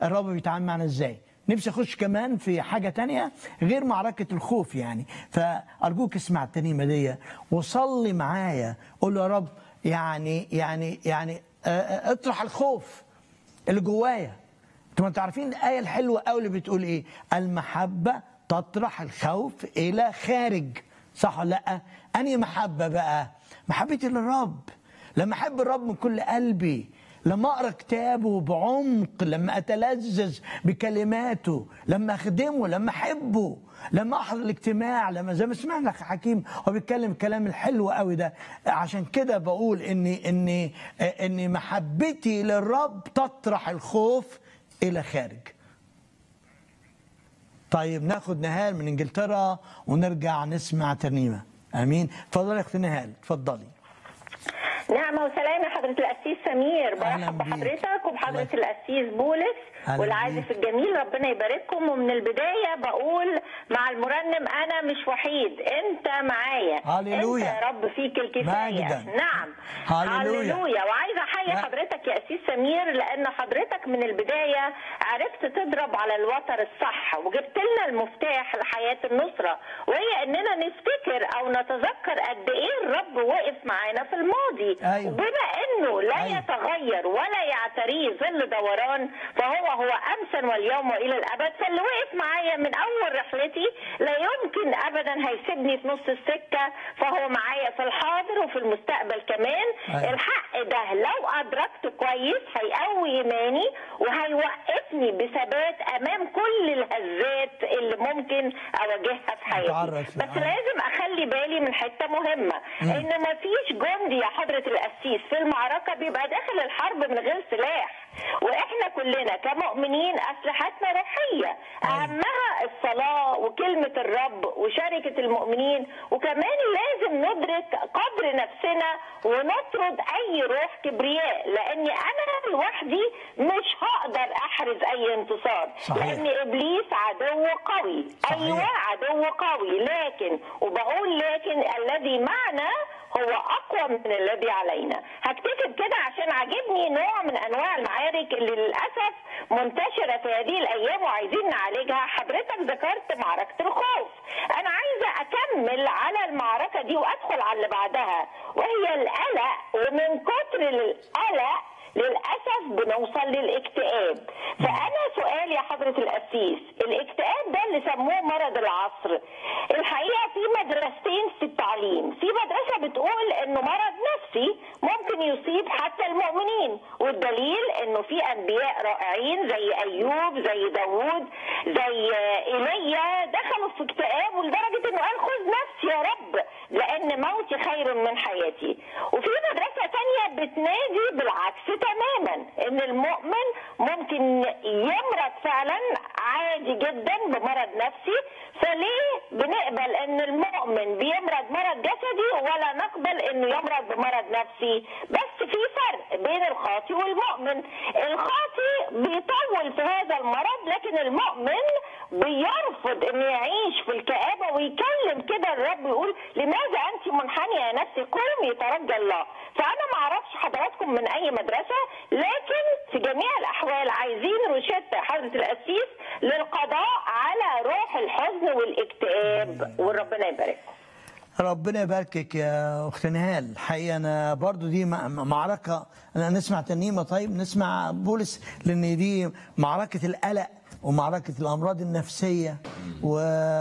الرب بيتعامل معنا ازاي نفسي اخش كمان في حاجه تانية غير معركه الخوف يعني فارجوك اسمع الترنيمه دي وصلي معايا قول له يا رب يعني يعني يعني آه، آه، اطرح الخوف اللي جوايا انتوا ما تعرفين الايه الحلوه قوي اللي بتقول ايه المحبه تطرح الخوف الى خارج صح ولا لا انهي محبه بقى محبتي للرب لما احب الرب من كل قلبي لما اقرا كتابه بعمق لما اتلذذ بكلماته لما اخدمه لما احبه لما احضر الاجتماع لما زي ما سمعنا اخ حكيم هو بيتكلم الكلام الحلو قوي ده عشان كده بقول اني اني اني محبتي للرب تطرح الخوف الى خارج طيب ناخد نهال من انجلترا ونرجع نسمع ترنيمه امين اتفضلي يا اخت نهال اتفضلي نعمة وسلامة حضرة القسيس سمير أهلاً برحب بيك. بحضرتك وبحضرة الله- القسيس بولس أهلاً والعازف بيك. الجميل ربنا يبارككم ومن البداية بقول مع المرنم أنا مش وحيد أنت معايا هللويا. أنت يا رب فيك الكفاية مجداً. نعم هللويا. هللويا وعايزة أحيي لا. حضرتك يا قسيس سمير لأن حضرتك من البداية عرفت تضرب على الوتر الصح وجبت لنا المفتاح لحياة النصرة وهي إننا نفتكر أو نتذكر قد إيه الرب وقف معانا في الماضي أيوة. بما انه لا أيوة. يتغير ولا يعتريه ظل دوران فهو هو امسا واليوم والى الابد فاللي وقف معايا من اول رحلتي لا يمكن ابدا هيسيبني في نص السكه فهو معايا في الحاضر وفي المستقبل كمان أيوة. الحق ده لو ادركته كويس هيقوي ايماني وهيوقفني بثبات امام كل الهزات اللي ممكن اواجهها في حياتي أتعرض فيها. بس لازم اخلي بالي من حته مهمه ان مفيش جندي يا حضره القسيس في المعركه بيبقى داخل الحرب من غير سلاح واحنا كلنا كمؤمنين اسلحتنا روحيه اهمها الصلاه وكلمه الرب وشركه المؤمنين وكمان لازم ندرك قدر نفسنا ونطرد اي روح كبرياء لاني انا لوحدي مش هقدر احرز اي انتصار صحيح. لان ابليس عدو قوي صحيح. ايوه عدو قوي لكن وبقول لكن الذي معنا هو اقوى من الذي علينا هكتفي كده عشان عاجبني نوع من انواع المعارك اللي للاسف منتشره في هذه الايام وعايزين نعالجها حضرتك ذكرت معركه الخوف انا عايزه اكمل على المعركه دي وادخل على اللي بعدها وهي القلق ومن كتر القلق للاسف بنوصل للاكتئاب فانا سؤال يا حضره القسيس الاكتئاب ده اللي سموه مرض العصر الحقيقه في مدرستين في التعليم في مدرسه بتقول انه مرض نفسي ممكن يصيب حتى المؤمنين والدليل انه في انبياء رائعين زي ايوب زي داوود زي ايليا دخلوا في اكتئاب ولدرجه انه قال خذ نفسي يا رب لان موتي خير من حياتي وفي مدرسه تانية بتنادي بالعكس تماما ان المؤمن ممكن يمرض فعلا عادي جدا بمرض نفسي فليه بنقبل ان المؤمن بيمرض مرض جسدي ولا نقبل انه يمرض بمرض نفسي بس في فرق بين الخاطي والمؤمن الخاطي بيطول في هذا المرض لكن المؤمن بيرفض انه يعيش في الكآبة ويكلم كده الرب يقول لماذا انت منحنية يا نفسي قومي ترجى الله فانا ما اعرفش حضراتكم من اي مدرسة لكن في جميع الاحوال عايزين روشتة يا حضرة القسيس للقضاء على روح الحزن والاكتئاب وربنا يبارككم ربنا يباركك يا اخت نهال حقيقه انا برضو دي م- معركه أنا نسمع ترنيمه طيب نسمع بولس لان دي معركه القلق ومعركه الامراض النفسيه و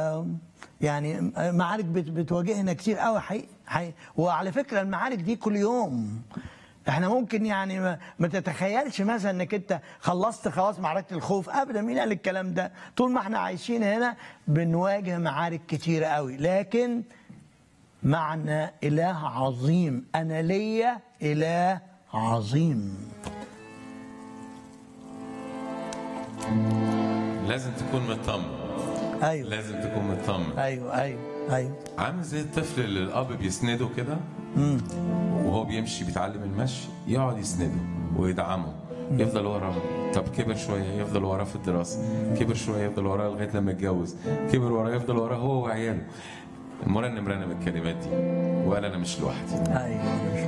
يعني معارك بت- بتواجهنا كتير قوي حقيقي حقيقي وعلى فكره المعارك دي كل يوم احنا ممكن يعني ما, ما تتخيلش مثلا انك انت خلصت خلاص معركه الخوف ابدا مين قال الكلام ده طول ما احنا عايشين هنا بنواجه معارك كتيره قوي لكن معنا إله عظيم أنا ليا إله عظيم لازم تكون مطمن أيوه لازم تكون مطمن أيوه أيوه أيوه عامل زي الطفل اللي الاب بيسنده كده وهو بيمشي بيتعلم المشي يقعد يسنده ويدعمه يفضل وراه طب كبر شويه يفضل وراه في الدراسه كبر شويه يفضل وراه لغايه لما يتجوز كبر وراه يفضل وراه هو وعياله المرنم رنم الكلمات دي وقال انا مش لوحدي أيوه